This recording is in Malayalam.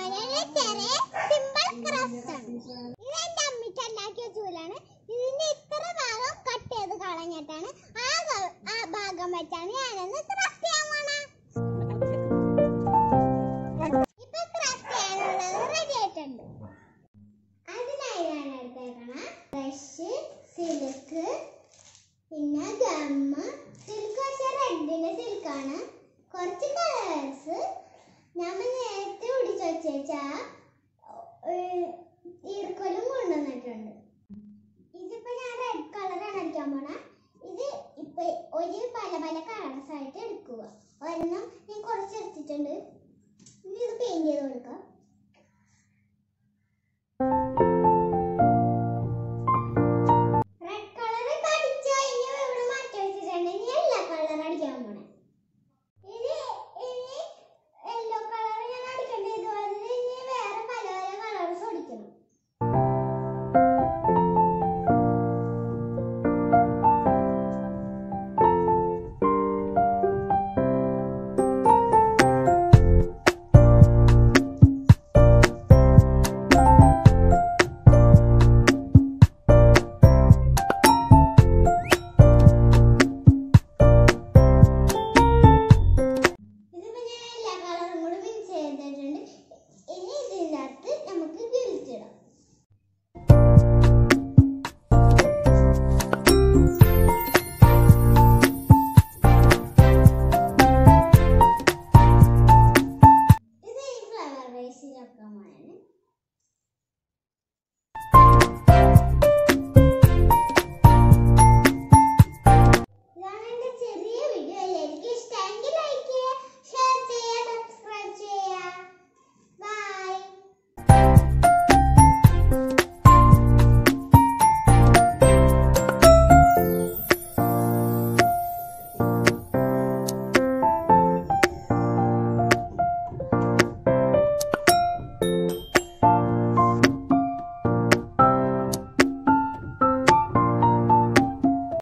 വളരെ ചെറിയ സിമ്പിൾ ക്രാഫ്റ്റ് ആണ് ഇത് എന്റെ അമ്മിക്ക് ഉണ്ടാക്കിയ ചൂലാണ് ഇതിന്റെ ഇത്ര ഭാഗം കട്ട് ചെയ്ത് കളഞ്ഞിട്ടാണ് ആ ഗ- ആ ഭാഗം വെച്ചാണ് ഞാനൊന്ന് ക്രാഫ്റ്റ് ചെയ്യാൻ പോണ ഇപ്പൊ ക്രാഫ്റ്റ് ചെയ്യാനുള്ളത് റെഡി ആയിട്ടുണ്ട് അതിനായി ഞാൻ എടുത്തേക്കണ ബ്രഷ് സിൽക്ക് പിന്നെ ഗമ്മ് സിൽക്ക് പക്ഷെ റെഡിന്റെ സിൽക്കാണ് കുറച്ച് കളേഴ്സ് നമ്മൾ നേരത്തെ ഒടിച്ചു വെച്ച ഈർക്കലും കൊണ്ടുവന്നിട്ടുണ്ട് ഇതിപ്പോ ഞാൻ റെഡ് കളറാണ് അടിക്കാൻ പോണ ഇത് ഇപ്പൊ ഒരു പല പല കളേഴ്സ് ആയിട്ട് എടുക്കുക ഒരെണ്ണം ഞാൻ കുറച്ച് എടുത്തിട്ടുണ്ട് ഇനി ഇത് പെയിന്റ് ചെയ്ത് കൊടുക്കാം